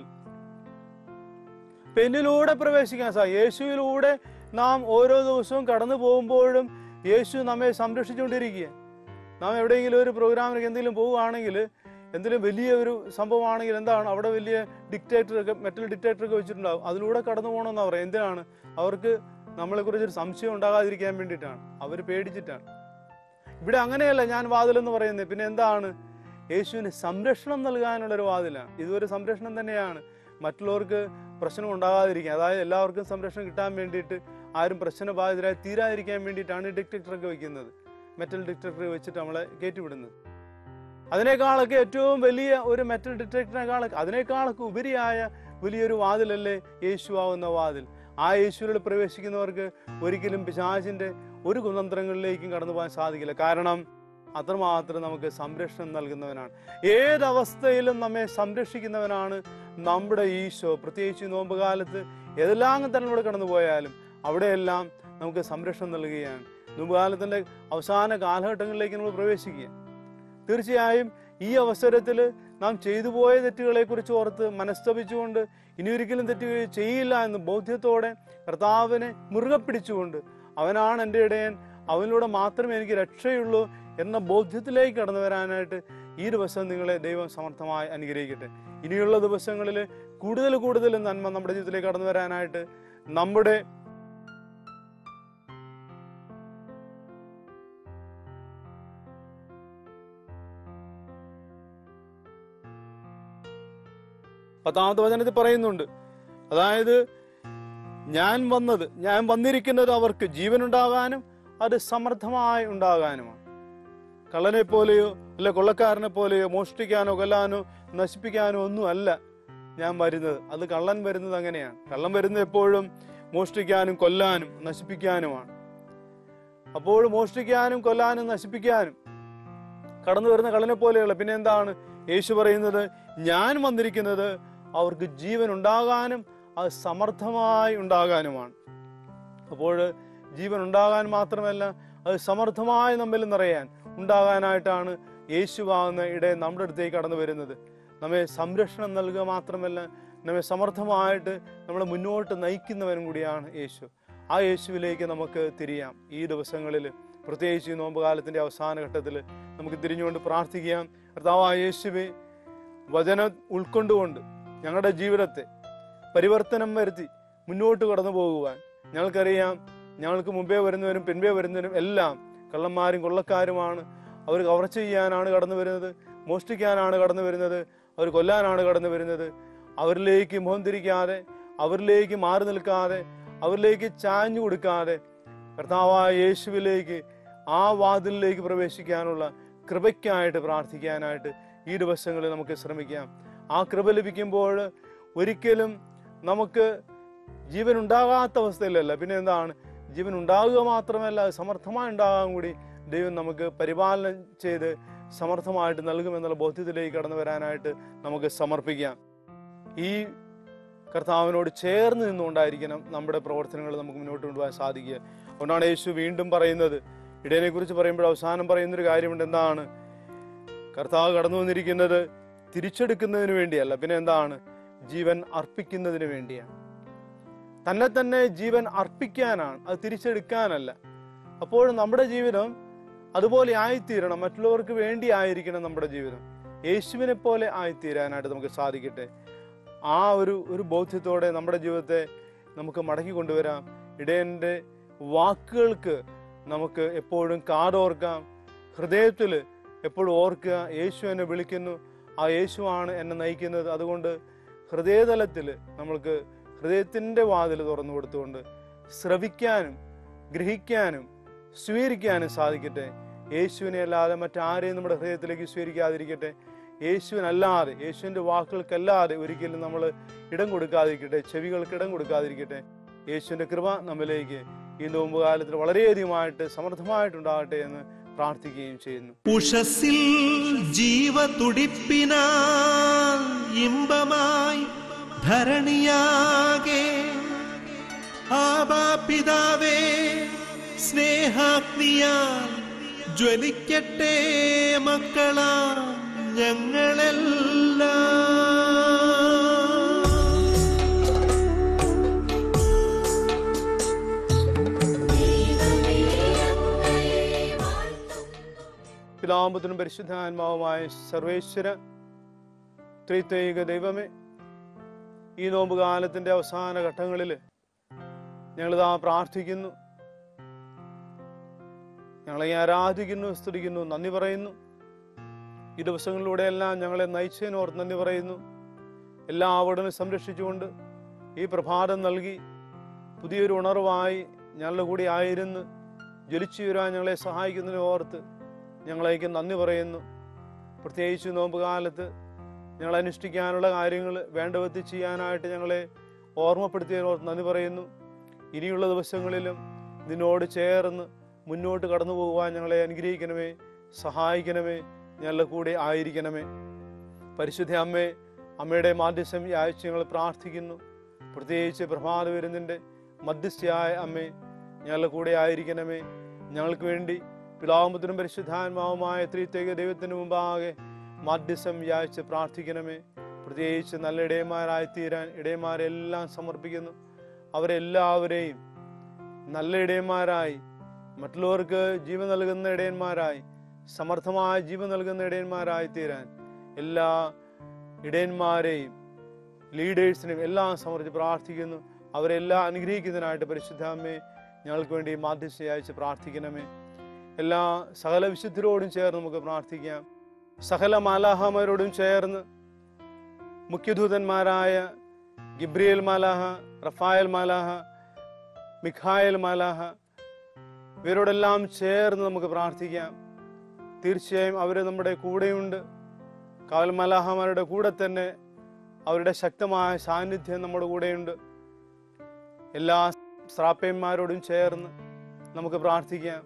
പെന്നിലൂടെ പ്രവേശിക്കാൻ സാധിക്കും യേശുവിലൂടെ നാം ഓരോ ദിവസവും കടന്നു പോകുമ്പോഴും യേശു നമ്മെ സംരക്ഷിച്ചുകൊണ്ടിരിക്കുക നാം എവിടെയെങ്കിലും ഒരു പ്രോഗ്രാമിന് എന്തെങ്കിലും പോവുകയാണെങ്കിൽ എന്തെങ്കിലും വലിയ ഒരു സംഭവമാണെങ്കിൽ എന്താണ് അവിടെ വലിയ ഡിക്റ്റേറ്ററൊക്കെ മെറ്റൽ ഡിക്റ്റേറ്ററൊക്കെ വെച്ചിട്ടുണ്ടാവും അതിലൂടെ കടന്നു പോകണമെന്ന് പറയും എന്തിനാണ് അവർക്ക് നമ്മളെക്കുറിച്ച് ഒരു സംശയം ഉണ്ടാകാതിരിക്കാൻ വേണ്ടിയിട്ടാണ് അവർ പേടിച്ചിട്ടാണ് ഇവിടെ അങ്ങനെയല്ല ഞാൻ വാതിലെന്ന് പറയുന്നത് പിന്നെ എന്താണ് യേശുവിന് സംരക്ഷണം നൽകാനുള്ള ഒരു വാതിലാണ് ഇതൊരു സംരക്ഷണം തന്നെയാണ് മറ്റുള്ളവർക്ക് പ്രശ്നം ഉണ്ടാകാതിരിക്കാൻ അതായത് എല്ലാവർക്കും സംരക്ഷണം കിട്ടാൻ വേണ്ടിയിട്ട് ആരും പ്രശ്നബാധിതരായി തീരാതിരിക്കാൻ വേണ്ടിയിട്ടാണ് ഡിക്റ്റേറ്ററൊക്കെ വെക്കുന്നത് മെറ്റൽ ഡിക്റ്റേറ്റർ വെച്ചിട്ട് നമ്മളെ കയറ്റിവിടുന്നത് അതിനേക്കാളൊക്കെ ഏറ്റവും വലിയ ഒരു മെറ്റൽ ഡിറ്റക്ടറിനേക്കാളൊക്കെ അതിനേക്കാളൊക്കെ ഉപരിയായ വലിയൊരു വാതിലല്ലേ യേശു ആവുന്ന വാതിൽ ആ യേശുവിൽ പ്രവേശിക്കുന്നവർക്ക് ഒരിക്കലും പിശാചിന്റെ ഒരു കുതന്ത്രങ്ങളിലേക്കും കടന്നു പോകാൻ സാധിക്കില്ല കാരണം അത്രമാത്രം നമുക്ക് സംരക്ഷണം നൽകുന്നവനാണ് ഏതവസ്ഥയിലും നമ്മെ സംരക്ഷിക്കുന്നവനാണ് നമ്മുടെ ഈശോ പ്രത്യേകിച്ച് ഈ നോമ്പ് കാലത്ത് ഏതെല്ലാം തലമുറ കടന്നു പോയാലും അവിടെയെല്ലാം നമുക്ക് സംരക്ഷണം നൽകുകയാണ് നോമ്പ് കാലത്തിന്റെ അവസാന കാലഘട്ടങ്ങളിലേക്ക് നമ്മൾ പ്രവേശിക്കുക തീർച്ചയായും ഈ അവസരത്തിൽ നാം ചെയ്തു പോയ തെറ്റുകളെ കുറിച്ച് ഓർത്ത് മനസ്തപിച്ചുകൊണ്ട് ഇനി ഒരിക്കലും തെറ്റുകൾ ചെയ്യില്ല എന്ന് ബോധ്യത്തോടെ കർത്താവിനെ മുറുകെ പിടിച്ചുകൊണ്ട് അവനാണ് എൻ്റെ ഇടയൻ അവനിലൂടെ മാത്രമേ എനിക്ക് രക്ഷയുള്ളൂ എന്ന ബോധ്യത്തിലേക്ക് കടന്നു വരാനായിട്ട് ഈ ദിവസം നിങ്ങളെ ദൈവം സമർത്ഥമായി അനുഗ്രഹിക്കട്ടെ ഇനിയുള്ള ദിവസങ്ങളിൽ കൂടുതൽ കൂടുതൽ നന്മ നമ്മുടെ ജീവിതത്തിലേക്ക് കടന്നു വരാനായിട്ട് നമ്മുടെ പത്താമത്തെ വചനത്തിൽ പറയുന്നുണ്ട് അതായത് ഞാൻ വന്നത് ഞാൻ വന്നിരിക്കുന്നത് അവർക്ക് ജീവൻ ഉണ്ടാകാനും അത് സമർത്ഥമായി ഉണ്ടാകാനുമാണ് കള്ളനെ പോലെയോ അല്ല കൊള്ളക്കാരനെ പോലെയോ മോഷ്ടിക്കാനോ കൊല്ലാനോ നശിപ്പിക്കാനോ ഒന്നും അല്ല ഞാൻ വരുന്നത് അത് കള്ളൻ വരുന്നത് അങ്ങനെയാണ് കള്ളൻ വരുന്നത് എപ്പോഴും മോഷ്ടിക്കാനും കൊല്ലാനും നശിപ്പിക്കാനുമാണ് അപ്പോൾ മോഷ്ടിക്കാനും കൊല്ലാനും നശിപ്പിക്കാനും കടന്നു വരുന്ന കള്ളനെ പോലെയുള്ള പിന്നെ എന്താണ് യേശു പറയുന്നത് ഞാൻ വന്നിരിക്കുന്നത് അവർക്ക് ജീവൻ ഉണ്ടാകാനും അത് സമർത്ഥമായി ഉണ്ടാകാനുമാണ് അപ്പോൾ ജീവൻ ഉണ്ടാകാൻ മാത്രമല്ല അത് സമർത്ഥമായി നമ്മിൽ നിറയാൻ ഉണ്ടാകാനായിട്ടാണ് യേശുവാകുന്ന ഇടയെ നമ്മുടെ അടുത്തേക്ക് കടന്നു വരുന്നത് നമ്മെ സംരക്ഷണം നൽകുക മാത്രമല്ല നമ്മെ സമർത്ഥമായിട്ട് നമ്മളെ മുന്നോട്ട് നയിക്കുന്നവനും കൂടിയാണ് യേശു ആ യേശുവിലേക്ക് നമുക്ക് തിരിയാം ഈ ദിവസങ്ങളിൽ പ്രത്യേകിച്ച് ഈ നോമ്പുകാലത്തിന്റെ അവസാന ഘട്ടത്തിൽ നമുക്ക് തിരിഞ്ഞുകൊണ്ട് പ്രാർത്ഥിക്കാം കർത്താവായ യേശുവെ വചനം ഉൾക്കൊണ്ടുകൊണ്ട് ഞങ്ങളുടെ ജീവിതത്തെ പരിവർത്തനം വരുത്തി മുന്നോട്ട് കടന്നു പോകുവാൻ ഞങ്ങൾക്കറിയാം ഞങ്ങൾക്ക് മുമ്പേ വരുന്നവരും പിൻപേ വരുന്നവരും എല്ലാം കള്ളന്മാരും കൊള്ളക്കാരുമാണ് അവർ കവർച്ച ചെയ്യാനാണ് കടന്നു വരുന്നത് മോഷ്ടിക്കാനാണ് കടന്നു വരുന്നത് അവർ കൊല്ലാനാണ് കടന്നു വരുന്നത് അവരിലേക്ക് മുഖം തിരിക്കാതെ അവരിലേക്ക് മാറി നിൽക്കാതെ അവരിലേക്ക് ചാഞ്ഞു കൊടുക്കാതെ കർത്താവായ യേശുവിലേക്ക് ആ വാതിലിലേക്ക് പ്രവേശിക്കാനുള്ള കൃപയ്ക്കായിട്ട് പ്രാർത്ഥിക്കാനായിട്ട് ഈ ദിവസങ്ങളിൽ നമുക്ക് ശ്രമിക്കാം ആ കൃപ ലഭിക്കുമ്പോൾ ഒരിക്കലും നമുക്ക് ജീവൻ ഉണ്ടാകാത്ത അവസ്ഥയിലല്ല പിന്നെ എന്താണ് ജീവൻ ഉണ്ടാകുക മാത്രമല്ല അത് സമർത്ഥമായി ഉണ്ടാകാൻ കൂടി ദൈവം നമുക്ക് പരിപാലനം ചെയ്ത് സമർത്ഥമായിട്ട് നൽകുമെന്നുള്ള ബോധ്യത്തിലേക്ക് കടന്നു വരാനായിട്ട് നമുക്ക് സമർപ്പിക്കാം ഈ കർത്താവിനോട് ചേർന്ന് നിന്നുകൊണ്ടായിരിക്കണം നമ്മുടെ പ്രവർത്തനങ്ങൾ നമുക്ക് മുന്നോട്ട് കൊണ്ടുപോകാൻ സാധിക്കുക അതുകൊണ്ടാണ് യേശു വീണ്ടും പറയുന്നത് ഇടയനെ കുറിച്ച് പറയുമ്പോൾ അവസാനം പറയുന്നൊരു കാര്യമുണ്ട് എന്താണ് കർത്താവ് കടന്നു വന്നിരിക്കുന്നത് തിരിച്ചെടുക്കുന്നതിന് വേണ്ടിയല്ല പിന്നെ എന്താണ് ജീവൻ അർപ്പിക്കുന്നതിന് വേണ്ടിയാണ് തന്നെ തന്നെ ജീവൻ അർപ്പിക്കാനാണ് അത് തിരിച്ചെടുക്കാനല്ല അപ്പോഴും നമ്മുടെ ജീവിതം അതുപോലെ ആയിത്തീരണം മറ്റുള്ളവർക്ക് വേണ്ടി ആയിരിക്കണം നമ്മുടെ ജീവിതം യേശുവിനെ പോലെ ആയിത്തീരാനായിട്ട് നമുക്ക് സാധിക്കട്ടെ ആ ഒരു ഒരു ബോധ്യത്തോടെ നമ്മുടെ ജീവിതത്തെ നമുക്ക് മടക്കി കൊണ്ടുവരാം ഇടയൻ്റെ വാക്കുകൾക്ക് നമുക്ക് എപ്പോഴും കാതോർക്കാം ഹൃദയത്തിൽ എപ്പോഴും ഓർക്കുക യേശു എന്നെ വിളിക്കുന്നു ആ യേശുവാണ് എന്നെ നയിക്കുന്നത് അതുകൊണ്ട് ഹൃദയതലത്തിൽ നമ്മൾക്ക് ഹൃദയത്തിൻ്റെ വാതിൽ തുറന്നു കൊടുത്തുകൊണ്ട് ശ്രവിക്കാനും ഗ്രഹിക്കാനും സ്വീകരിക്കാനും സാധിക്കട്ടെ യേശുവിനെ അല്ലാതെ മറ്റാരെയും നമ്മുടെ ഹൃദയത്തിലേക്ക് സ്വീകരിക്കാതിരിക്കട്ടെ യേശുവിനല്ലാതെ യേശുവിൻ്റെ വാക്കുകൾക്കല്ലാതെ ഒരിക്കലും നമ്മൾ ഇടം കൊടുക്കാതിരിക്കട്ടെ ചെവികൾക്ക് ഇടം കൊടുക്കാതിരിക്കട്ടെ യേശുവിൻ്റെ കൃപ നമ്മിലേക്ക് ഈ നോമ്പ് കാലത്തിൽ വളരെയധികമായിട്ട് സമൃദ്ധമായിട്ടുണ്ടാകട്ടെ എന്ന് പ്രാർത്ഥിക്കുകയും ചെയ്യുന്നു ഉഷസിൽ ജീവതുടിപ്പിന ഇമ്പമായി ധരണിയാകെ ആബാ പിതാവേ സ്നേഹാഗ്നിയാൽ ജ്വലിക്കട്ടെ മക്കളാ ഞങ്ങളെല്ലാം പിതാമ്പത്തിനും പരിശുദ്ധാത്മാവുമായ സർവേശ്വര ത്രിത്വൈക ദൈവമേ ഈ നോമ്പ് കാലത്തിന്റെ അവസാന ഘട്ടങ്ങളിൽ ഞങ്ങളിതാ പ്രാർത്ഥിക്കുന്നു ഞങ്ങളെ ആരാധിക്കുന്നു സ്തുതിക്കുന്നു നന്ദി പറയുന്നു ഈ ദിവസങ്ങളിലൂടെയെല്ലാം ഞങ്ങളെ നയിച്ചതിനോർത്ത് നന്ദി പറയുന്നു എല്ലാവരും സംരക്ഷിച്ചുകൊണ്ട് ഈ പ്രഭാതം നൽകി പുതിയൊരു ഉണർവായി ഞങ്ങളുടെ കൂടി ആയിരുന്ന് ജ്വലിച്ചു വരാൻ ഞങ്ങളെ സഹായിക്കുന്നതിനെ ഓർത്ത് ഞങ്ങളേക്ക് നന്ദി പറയുന്നു പ്രത്യേകിച്ച് നോമ്പ് കാലത്ത് ഞങ്ങൾ അനുഷ്ഠിക്കാനുള്ള കാര്യങ്ങൾ വേണ്ട വിധത്തിൽ ചെയ്യാനായിട്ട് ഞങ്ങളെ ഓർമ്മപ്പെടുത്തിയതിനോർത്ത് നന്ദി പറയുന്നു ഇനിയുള്ള ദിവസങ്ങളിലും നിന്നോട് ചേർന്ന് മുന്നോട്ട് കടന്നു പോകുവാൻ ഞങ്ങളെ അനുഗ്രഹിക്കണമേ സഹായിക്കണമേ ഞങ്ങളുടെ കൂടെ ആയിരിക്കണമേ പരിശുദ്ധ അമ്മേ അമ്മയുടെ മാധ്യസ്ഥം ഈ ആഴ്ച ഞങ്ങൾ പ്രാർത്ഥിക്കുന്നു പ്രത്യേകിച്ച് പ്രഭാത വരുന്നതിൻ്റെ മധ്യസ്ഥയായ അമ്മേ ഞങ്ങളുടെ കൂടെ ആയിരിക്കണമേ ഞങ്ങൾക്ക് വേണ്ടി പിതാവുമ്പത്തിനും പരിശുദ്ധാത്മാവുമായ ത്രിത്യേക ദൈവത്തിന് മുമ്പാകെ മാധ്യസ്ഥം വ്യാഴ്ച പ്രാർത്ഥിക്കണമേ പ്രത്യേകിച്ച് നല്ല ഇടയന്മാരായി തീരാൻ ഇടയന്മാരെല്ലാം സമർപ്പിക്കുന്നു അവരെല്ലാവരെയും നല്ല ഇടയന്മാരായി മറ്റുള്ളവർക്ക് ജീവൻ നൽകുന്ന ഇടയന്മാരായി സമർത്ഥമായ ജീവൻ നൽകുന്ന ഇടയന്മാരായി തീരാൻ എല്ലാ ഇടയന്മാരെയും ലീഡേഴ്സിനെയും എല്ലാം സമർപ്പിച്ച് പ്രാർത്ഥിക്കുന്നു അവരെല്ലാം അനുഗ്രഹിക്കുന്നതിനായിട്ട് പരിശുദ്ധാമ്മേ ഞങ്ങൾക്ക് വേണ്ടി മാധ്യസ്ഥ അയച്ച് പ്രാർത്ഥിക്കണമേ എല്ലാ സകല വിശുദ്ധരോടും ചേർന്ന് നമുക്ക് പ്രാർത്ഥിക്കാം സകല മാലാഹമാരോടും ചേർന്ന് മുഖ്യദൂതന്മാരായ ഗിബ്രിയേൽ മാലാഹ റഫായൽ മാലാഹ മിഖായൽ മാലാഹ ഇവരോടെല്ലാം ചേർന്ന് നമുക്ക് പ്രാർത്ഥിക്കാം തീർച്ചയായും അവർ നമ്മുടെ കൂടെയുണ്ട് കാവൽ മലാഹമാരുടെ കൂടെ തന്നെ അവരുടെ ശക്തമായ സാന്നിധ്യം നമ്മുടെ കൂടെയുണ്ട് എല്ലാ ശ്രാപ്പന്മാരോടും ചേർന്ന് നമുക്ക് പ്രാർത്ഥിക്കാം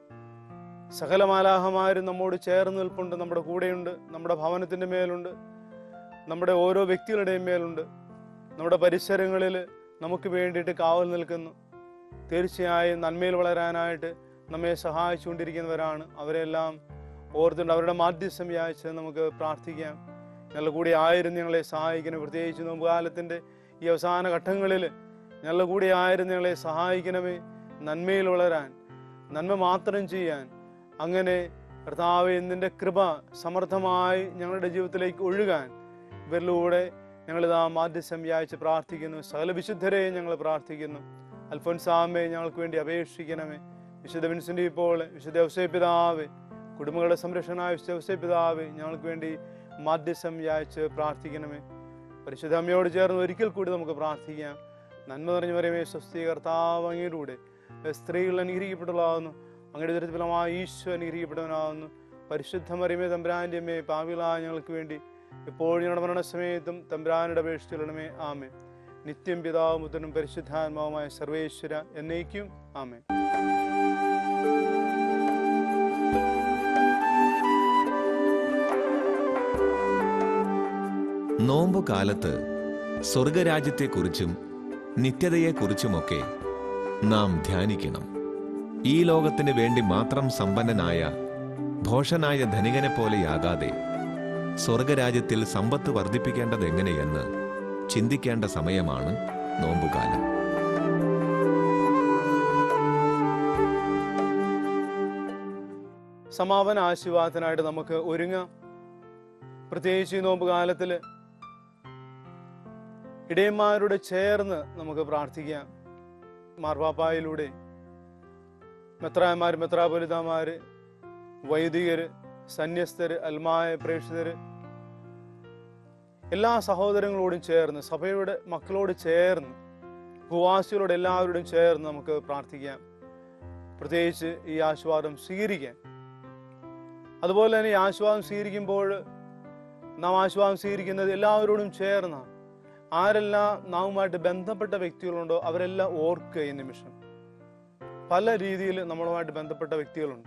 സകല മാലാഹമാരും നമ്മോട് ചേർന്ന് നിൽപ്പുണ്ട് നമ്മുടെ കൂടെയുണ്ട് നമ്മുടെ ഭവനത്തിൻ്റെ മേലുണ്ട് നമ്മുടെ ഓരോ വ്യക്തികളുടെയും മേലുണ്ട് നമ്മുടെ പരിസരങ്ങളിൽ നമുക്ക് വേണ്ടിയിട്ട് കാവൽ നിൽക്കുന്നു തീർച്ചയായും നന്മയിൽ വളരാനായിട്ട് നമ്മെ സഹായിച്ചുകൊണ്ടിരിക്കുന്നവരാണ് അവരെല്ലാം ഓർത്തുണ്ട് അവരുടെ മാധ്യസ്ഥം വ്യാഴ്ച നമുക്ക് പ്രാർത്ഥിക്കാം ഞങ്ങളുടെ കൂടെ ആയിരുന്നു ഞങ്ങളെ സഹായിക്കണം പ്രത്യേകിച്ച് നോമ്പ് കാലത്തിൻ്റെ ഈ അവസാന ഘട്ടങ്ങളിൽ ഞങ്ങളുടെ കൂടെ ആയിരുന്നു ഞങ്ങളെ സഹായിക്കണമേ നന്മയിൽ വളരാൻ നന്മ മാത്രം ചെയ്യാൻ അങ്ങനെ കർത്താവെ നിന്റെ കൃപ സമർത്ഥമായി ഞങ്ങളുടെ ജീവിതത്തിലേക്ക് ഒഴുകാൻ ഇവരിലൂടെ ഞങ്ങളിതാ മാധ്യസ്ഥം വ്യാഴ്ച പ്രാർത്ഥിക്കുന്നു സകല വിശുദ്ധരെ ഞങ്ങൾ പ്രാർത്ഥിക്കുന്നു അൽഫോൻസാമെ ഞങ്ങൾക്ക് വേണ്ടി അപേക്ഷിക്കണമേ വിശുദ്ധ വിൻസെൻ്റ് ഇപ്പോൾ വിശുദ്ധ ഔസേ പിതാവേ കുടുംബങ്ങളുടെ സംരക്ഷണമായ വിശുദ്ധ ഔസേ പിതാവേ ഞങ്ങൾക്ക് വേണ്ടി മാധ്യസ്ഥം വ്യാഴ്ച പ്രാർത്ഥിക്കണമേ പരിശുദ്ധ അമ്മയോട് ചേർന്ന് ഒരിക്കൽ കൂടി നമുക്ക് പ്രാർത്ഥിക്കാം നന്മ നിറഞ്ഞു വരമേ സ്വസ്തി കർത്താവ് അങ്ങയിലൂടെ സ്ത്രീകൾ അനുഗ്രഹിക്കപ്പെട്ടതാകുന്നു അങ്ങയുടെ ദുരിതഫലമായ ഈശോ അനുഗ്രഹിക്കപ്പെട്ടവനാകുന്നു പരിശുദ്ധ മറിയമേ തമ്പുരാൻ്റെ അമ്മേ പാവികളായ ഞങ്ങൾക്ക് വേണ്ടി എപ്പോഴും ഞങ്ങളുടെ മരണസമയത്തും തമ്പുരാനുടെ അപേക്ഷിച്ചിടണമേ ആമേ നിത്യം പിതാവും പുത്രനും പരിശുദ്ധാത്മാവുമായ സർവേശ്വര എന്നേക്കും ആമേ നോമ്പുകാലത്ത് സ്വർഗരാജ്യത്തെക്കുറിച്ചും നിത്യതയെക്കുറിച്ചുമൊക്കെ നാം ധ്യാനിക്കണം ഈ ലോകത്തിന് വേണ്ടി മാത്രം സമ്പന്നനായ ഭോഷനായ ധനികനെ പോലെയാകാതെ സ്വർഗരാജ്യത്തിൽ സമ്പത്ത് വർദ്ധിപ്പിക്കേണ്ടതെങ്ങനെയെന്ന് ചിന്തിക്കേണ്ട സമയമാണ് നോമ്പുകാലം സമാപന ആശീർവാദത്തിനായിട്ട് നമുക്ക് ഒരുങ്ങാം പ്രത്യേകിച്ച് ഈ നോമ്പ് കാലത്തിൽ ഇടയന്മാരുടെ ചേർന്ന് നമുക്ക് പ്രാർത്ഥിക്കാം മാർപ്പാപ്പായിലൂടെ മെത്രാന്മാർ മെത്രാപൊലിതാമാര് വൈദികര് സന്യസ്തര് അൽമായ പ്രേക്ഷിതര് എല്ലാ സഹോദരങ്ങളോടും ചേർന്ന് സഭയുടെ മക്കളോട് ചേർന്ന് ഭൂവാസികളോട് എല്ലാവരോടും ചേർന്ന് നമുക്ക് പ്രാർത്ഥിക്കാം പ്രത്യേകിച്ച് ഈ ആശീർവാദം സ്വീകരിക്കാൻ അതുപോലെ തന്നെ ഈ ആശീർവാദം സ്വീകരിക്കുമ്പോൾ നാം ആശീർവാദം സ്വീകരിക്കുന്നത് എല്ലാവരോടും ചേർന്നാണ് ആരെല്ലാം നാമുമായിട്ട് ബന്ധപ്പെട്ട വ്യക്തികളുണ്ടോ അവരെല്ലാം ഓർക്കുക ഈ നിമിഷം പല രീതിയിൽ നമ്മളുമായിട്ട് ബന്ധപ്പെട്ട വ്യക്തികളുണ്ട്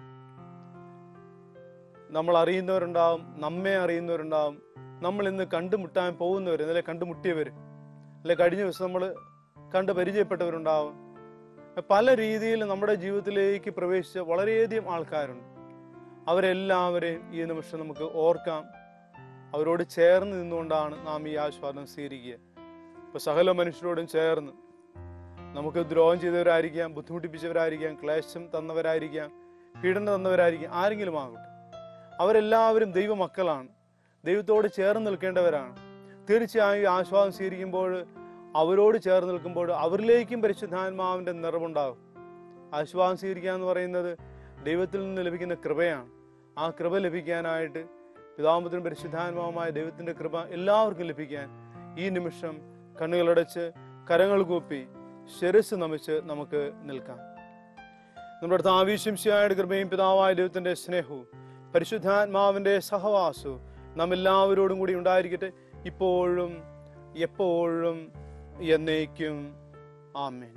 നമ്മൾ അറിയുന്നവരുണ്ടാവും നമ്മെ അറിയുന്നവരുണ്ടാവും നമ്മൾ ഇന്ന് കണ്ടുമുട്ടാൻ പോകുന്നവർ ഇന്നലെ കണ്ടുമുട്ടിയവർ അല്ലെ കഴിഞ്ഞ ദിവസം നമ്മൾ കണ്ട് പരിചയപ്പെട്ടവരുണ്ടാവും പല രീതിയിൽ നമ്മുടെ ജീവിതത്തിലേക്ക് പ്രവേശിച്ച വളരെയധികം ആൾക്കാരുണ്ട് അവരെല്ലാവരെയും ഈ നിമിഷം നമുക്ക് ഓർക്കാം അവരോട് ചേർന്ന് നിന്നുകൊണ്ടാണ് നാം ഈ ആസ്വാദനം സ്വീകരിക്കുക ഇപ്പൊ സകല മനുഷ്യരോടും ചേർന്ന് നമുക്ക് ദ്രോഹം ചെയ്തവരായിരിക്കാം ബുദ്ധിമുട്ടിപ്പിച്ചവരായിരിക്കാം ക്ലേശം തന്നവരായിരിക്കാം പീഡനം തന്നവരായിരിക്കാം ആരെങ്കിലും ആകട്ടെ അവരെല്ലാവരും ദൈവമക്കളാണ് ദൈവത്തോട് ചേർന്ന് നിൽക്കേണ്ടവരാണ് തീർച്ചയായും ഈ ആശ്വാസം സ്വീകരിക്കുമ്പോൾ അവരോട് ചേർന്ന് നിൽക്കുമ്പോൾ അവരിലേക്കും പരിശുദ്ധാത്മാവിന്റെ നിറവുണ്ടാകും ആശ്വാസം സ്വീകരിക്കുക എന്ന് പറയുന്നത് ദൈവത്തിൽ നിന്ന് ലഭിക്കുന്ന കൃപയാണ് ആ കൃപ ലഭിക്കാനായിട്ട് പിതാമ്പത്തിനും പരിശുദ്ധാത്മാവുമായ ദൈവത്തിന്റെ കൃപ എല്ലാവർക്കും ലഭിക്കാൻ ഈ നിമിഷം കണ്ണുകളടച്ച് കരങ്ങൾ കൂപ്പി ശിരസ് നമിച്ച് നമുക്ക് നിൽക്കാം നമ്മുടെ അടുത്ത ആവശ്യംശയായുടെ കൃപയും പിതാവായ ദൈവത്തിന്റെ സ്നേഹവും പരിശുദ്ധാത്മാവിന്റെ സഹവാസവും നാം എല്ലാവരോടും കൂടി ഉണ്ടായിരിക്കട്ടെ ഇപ്പോഴും എപ്പോഴും എന്നേക്കും ആമേൻ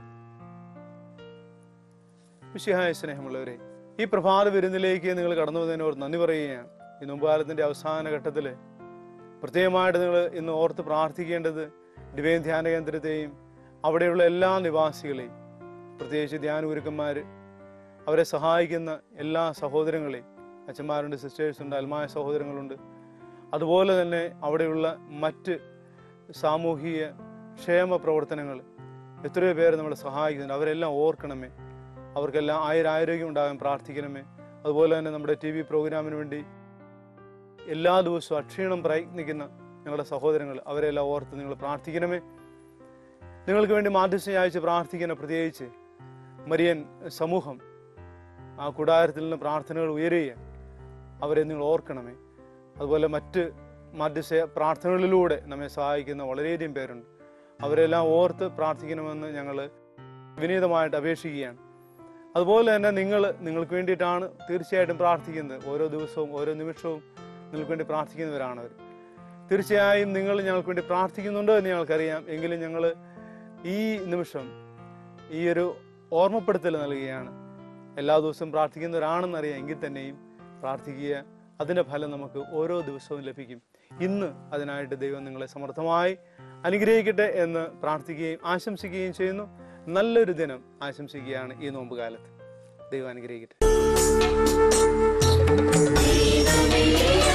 വിശിഹായ സ്നേഹമുള്ളവരെ ഈ പ്രഭാത വിരുന്നിലേക്ക് നിങ്ങൾ കടന്നു വന്നതിനോട് നന്ദി പറയുകയാണ് ഈ നോമ്പുകാലത്തിന്റെ അവസാന ഘട്ടത്തിൽ പ്രത്യേകമായിട്ട് നിങ്ങൾ ഇന്ന് ഓർത്ത് പ്രാർത്ഥിക്കേണ്ടത് ഡിവൈൻ ധ്യാന കേന്ദ്രത്തെയും അവിടെയുള്ള എല്ലാ നിവാസികളെയും പ്രത്യേകിച്ച് ധ്യാന ഗുരുക്കന്മാർ അവരെ സഹായിക്കുന്ന എല്ലാ സഹോദരങ്ങളെയും അച്ഛന്മാരുണ്ട് സിസ്റ്റേഴ്സ് ഉണ്ട് അൽമായ സഹോദരങ്ങളുണ്ട് അതുപോലെ തന്നെ അവിടെയുള്ള മറ്റ് സാമൂഹിക ക്ഷേമ പ്രവർത്തനങ്ങൾ എത്രയോ പേര് നമ്മളെ സഹായിക്കുന്നുണ്ട് അവരെല്ലാം ഓർക്കണമേ അവർക്കെല്ലാം ആയിരാരോഗ്യം ഉണ്ടാകാൻ പ്രാർത്ഥിക്കണമേ അതുപോലെ തന്നെ നമ്മുടെ ടി വി പ്രോഗ്രാമിന് വേണ്ടി എല്ലാ ദിവസവും അക്ഷീണം പ്രയത്നിക്കുന്ന ഞങ്ങളുടെ സഹോദരങ്ങൾ അവരെല്ലാം ഓർത്ത് നിങ്ങൾ പ്രാർത്ഥിക്കണമേ നിങ്ങൾക്ക് വേണ്ടി മാധ്യസ്ഥ അയച്ച് പ്രാർത്ഥിക്കുന്ന പ്രത്യേകിച്ച് മരിയൻ സമൂഹം ആ കുടാരത്തിൽ നിന്ന് പ്രാർത്ഥനകൾ ഉയരുക അവരെ നിങ്ങൾ ഓർക്കണമേ അതുപോലെ മറ്റ് മധ്യസ്ഥ പ്രാർത്ഥനകളിലൂടെ നമ്മെ സഹായിക്കുന്ന വളരെയധികം പേരുണ്ട് അവരെല്ലാം ഓർത്ത് പ്രാർത്ഥിക്കണമെന്ന് ഞങ്ങൾ വിനീതമായിട്ട് അപേക്ഷിക്കുകയാണ് അതുപോലെ തന്നെ നിങ്ങൾ നിങ്ങൾക്ക് വേണ്ടിയിട്ടാണ് തീർച്ചയായിട്ടും പ്രാർത്ഥിക്കുന്നത് ഓരോ ദിവസവും ഓരോ നിമിഷവും നിങ്ങൾക്ക് വേണ്ടി പ്രാർത്ഥിക്കുന്നവരാണ് അവർ തീർച്ചയായും നിങ്ങൾ ഞങ്ങൾക്ക് വേണ്ടി പ്രാർത്ഥിക്കുന്നുണ്ടോ എന്ന് ഞങ്ങൾക്കറിയാം എങ്കിലും ഞങ്ങൾ ഈ നിമിഷം ഈ ഒരു ഓർമ്മപ്പെടുത്തൽ നൽകുകയാണ് എല്ലാ ദിവസവും പ്രാർത്ഥിക്കുന്നവരാണെന്നറിയാം എങ്കിൽ തന്നെയും പ്രാർത്ഥിക്കുക അതിൻ്റെ ഫലം നമുക്ക് ഓരോ ദിവസവും ലഭിക്കും ഇന്ന് അതിനായിട്ട് ദൈവം നിങ്ങളെ സമർത്ഥമായി അനുഗ്രഹിക്കട്ടെ എന്ന് പ്രാർത്ഥിക്കുകയും ആശംസിക്കുകയും ചെയ്യുന്നു നല്ലൊരു ദിനം ആശംസിക്കുകയാണ് ഈ നോമ്പ് കാലത്ത് ദൈവം അനുഗ്രഹിക്കട്ടെ ദൈവമേ